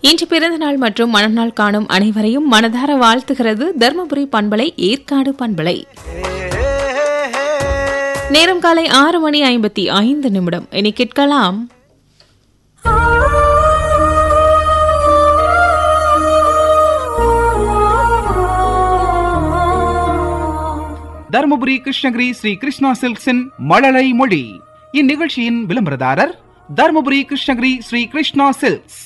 இன்று பிறந்த நாள் மற்றும் மணநாள் காணும் அனைவரையும் மனதார வாழ்த்துகிறது தர்மபுரி பண்பலை ஏற்காடு பண்பலை நேரம் காலை ஆறு மணி ஐம்பத்தி ஐந்து நிமிடம் இனி கேட்கலாம் தருமபுரி கிருஷ்ணகிரி ஸ்ரீ கிருஷ்ணா சில்க்ஸின் மழலை மொழி இந்நிகழ்ச்சியின் விளம்பரதாரர் தருமபுரி கிருஷ்ணகிரி ஸ்ரீ கிருஷ்ணா சில்க்ஸ்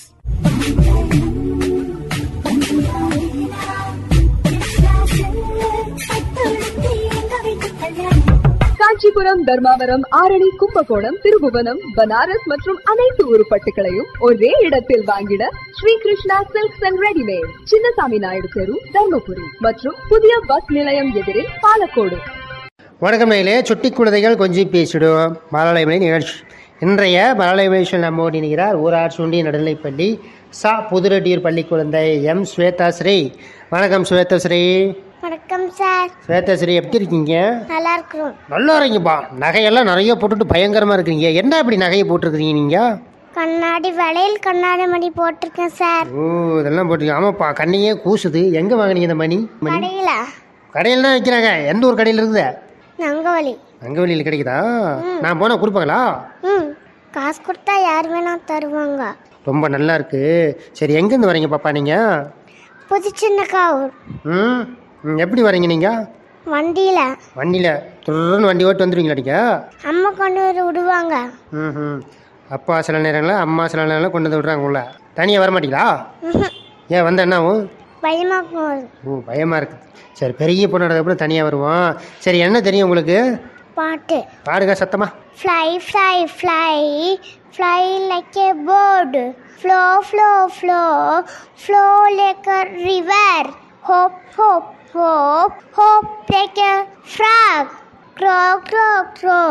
காஞ்சிபுரம் தர்மாவரம் ஆரணி கும்பகோணம் திருபுவனம் பனாரஸ் மற்றும் அனைத்து உருப்பட்டுகளையும் ஒரே இடத்தில் வாங்கிட Sri Krishna silks and readymade Chinnasamy Naidu தெரு தர்மபுரி மற்றும் புதிய பஸ் நிலையம் எதிரில் பாலக்கோடு வணக்கம் நேயர்களே சுட்டி குழந்தைகள் கொஞ்சம் பேசிடுவோம் மலயாளமொழி நிகழ்ச்சி இன்றைய மலயாளமொழியில் நம்ம இணைகிறார் ஊரார் சுண்டி நடுநிலைப்பள்ளி சா புதுரெட்டியூர் பள்ளி குழந்தை எம் ஸ்வேதாஸ்ரீ வணக்கம் ஸ்வேதாஸ்ரீ வணக்கம் சார் ஸ்வேதாஸ்ரீ எப்படி இருக்கீங்க நல்லா இருக்கிறோம் நல்லா இருக்கீங்கப்பா நகையெல்லாம் நிறைய போட்டுட்டு பயங்கரமாக இருக்கீங்க என்ன இப்படி நகையை போட்டிருக்கிறீங்க நீங்கள் கண்ணாடி வளையல் கண்ணாடி மணி போட்டிருக்கேன் சார் ஓ இதெல்லாம் போட்டிருக்கீங்க ஆமாப்பா கண்ணையே கூசுது எங்கே வாங்குனீங்க இந்த மணி மணி கடையில கடையில் தான் வைக்கிறாங்க எந்த ஒரு கடையில் இருக்குது நங்கவலி அங்கே வெளியில் கிடைக்குதா நான் போனால் கொடுப்பாங்களா ம் காசு கொடுத்தா யார் வேணா தருவாங்க ரொம்ப நல்லா இருக்கு சரி எங்கேருந்து வரீங்க பாப்பா நீங்கள் புது சின்ன காவூர் ம் ம், எப்படி வரீங்க நீங்கள் வண்டியில வண்டியில் துருன்னு வண்டி ஓட்டு வந்துடுவீங்களா நீங்கள் அம்மா கொண்டு வந்து விடுவாங்க ம் ம் அப்பா சில நேரங்களில் அம்மா சில நேரங்களில் கொண்டு வந்து விட்றாங்க உள்ள தனியாக வர மாட்டீங்களா ம்ஹும். ஏன் வந்த என்ன ஆகும் பயமா போகுது ஓ பயமாக இருக்குது சரி பெரிய பொண்ணு அப்புறம் தனியாக வருவோம் சரி என்ன தெரியும் உங்களுக்கு பாட்டு பாடுங்க சத்தமா fly fly fly fly like a bird flow flow flow flow like a river hop hop hop hop like a frog grow grow grow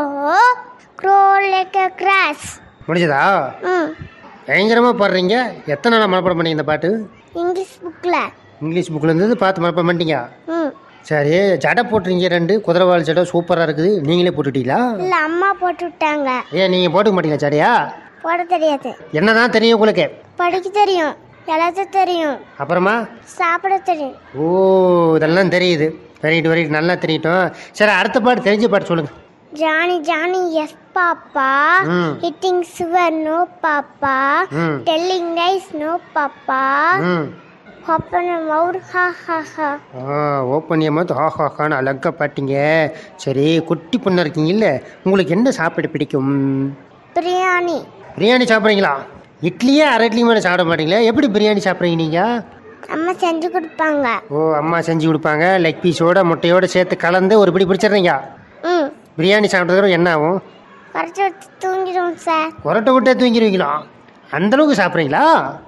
grow like a grass முடிஞ்சதா ம் பயங்கரமாக பாடுறீங்க எத்தனை நாள் மனப்பாடம் பண்ணீங்க இந்த பாட்டு இங்கிலீஷ் புக்கில் இங்கிலீஷ் புக்கில் இருந்தது பார்த்து மனப்பாடம் பண்ணிட்டீங்க ம் சரி ஜடை போட்டுறீங்க ரெண்டு குதிரைவால் ஜடை சூப்பராக இருக்குது நீங்களே போட்டுட்டீங்களா இல்லை அம்மா போட்டு விட்டாங்க ஏன் நீங்கள் போட்டுக்க மாட்டீங்களா ஜடையா போட தெரியாது என்னதான் தெரியும் உங்களுக்கு படிக்க தெரியும் எழுத தெரியும் அப்புறமா சாப்பிட தெரியும் ஓ இதெல்லாம் தெரியுது வெரைட்டி வெரைட்டி நல்லா தெரியட்டும் சரி அடுத்த பாட்டு தெரிஞ்ச பாட்டு சொல்லுங்க Johnny, Johnny, yes, Papa. Mm. Hitting sugar, no, Papa. Mm. Telling lies, no, Papa. ம் Open a mouth, ha, ha, ha. ஆ ஓப்பன் ஏமாத்து ஹா ஹா ஹான்னு அழகா பாட்டிங்க சரி குட்டி பொண்ணு இருக்கீங்கல்ல உங்களுக்கு என்ன சாப்பிட பிடிக்கும் பிரியாணி பிரியாணி சாப்பிட்றீங்களா இட்லியே அரை இட்லி மேலே சாப்பிட மாட்டீங்களா எப்படி பிரியாணி சாப்பிட்றீங்க நீங்கள் அம்மா செஞ்சு கொடுப்பாங்க ஓ அம்மா செஞ்சு கொடுப்பாங்க லெக் பீஸோட முட்டையோட சேர்த்து கலந்து ஒரு பிடி பிடிச்சிடுறீங்க ம் பிரியாணி சாப்பிட்டதுக்கு என்ன ஆகும் குறைச்சி வச்சு தூங்கிடுவோம் சார் கொரட்டை விட்டே தூங்கிடுவீங்களா அந்த அளவுக்கு சாப்பிட்றீங்களா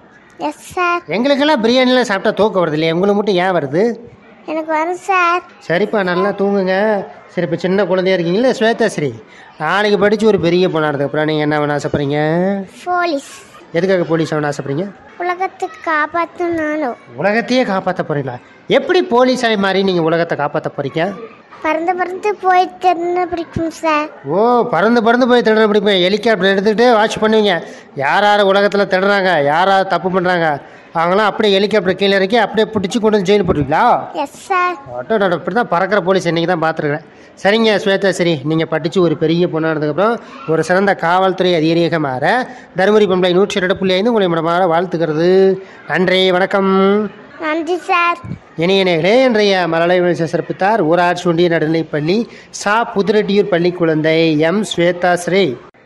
எஸ் சார் எங்களுக்கெல்லாம் பிரியாணிலாம் சாப்பிட்டா தூக்கம் வருது இல்லையா உங்களுக்கு மட்டும் ஏன் வருது எனக்கு வரும் சார் சரிப்பா நல்லா தூங்குங்க சரி இப்போ சின்ன குழந்தையா இருக்கீங்களே ஸ்வேதாஸ்ரீ நாளைக்கு படித்து ஒரு பெரிய பொண்ணானதுக்கு அப்புறம் நீங்கள் என்ன வேணும் ஆசைப்படுறீங்க போலீஸ் எதுக்காக போலீஸ் ஆகணும் ஆசைப்படுறீங்க உலகத்துக்கு காப்பாற்றும் நானும் உலகத்தையே காப்பாற்ற போறீங்களா எப்படி போலீஸ் ஆகி மாறி நீங்கள் உலகத்தை காப்பாற்ற போறீங்க பறந்து பறந்து போய் திறந்து பிடிக்கும் சார் ஓ பறந்து பறந்து போய் திருட பிடிப்பேன் ஹெலிகாப்டர் எடுத்துக்கிட்டு வாட்ச் பண்ணுவீங்க யார் யார் உலகத்தில் திருடுறாங்க யார் யார் தப்பு பண்ணுறாங்க அவங்களாம் அப்படியே ஹெலிகாப்டர் கீழே இறக்கி அப்படியே பிடிச்சி கொண்டு வந்து ஜெயில் போட்டுருவீங்களா எஸ் சார் ஆட்டோ நான் இப்படி தான் பறக்கிற போலீஸ் இன்றைக்கி தான் பார்த்துருக்கேன் சரிங்க ஸ்வேதா சரி நீங்கள் படித்து ஒரு பெரிய பொண்ணானதுக்கப்புறம் ஒரு சிறந்த காவல்துறை அதிகாரியாக மாற தருமபுரி பண்பலை நூற்றி ரெண்டு புள்ளி ஐந்து உங்களை மனமாற வாழ்த்துக்கிறது நன்றி வணக்கம் நன்றி சார் இணைய நேர்களே இன்றைய மலலை சிறப்பித்தார் ஊராட்சி ஒன்றிய நடுநிலைப்பள்ளி சா புதுரெட்டியூர் பள்ளி குழந்தை எம் ஸ்வேதா ஸ்ரீ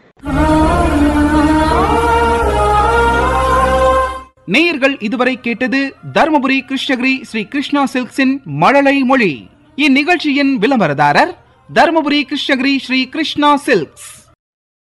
நேயர்கள் இதுவரை கேட்டது தருமபுரி கிருஷ்ணகிரி ஸ்ரீ கிருஷ்ணா சில்க்ஸின் மழலை மொழி இந்நிகழ்ச்சியின் விளம்பரதாரர் தருமபுரி கிருஷ்ணகிரி ஸ்ரீ கிருஷ்ணா சில்க்ஸ்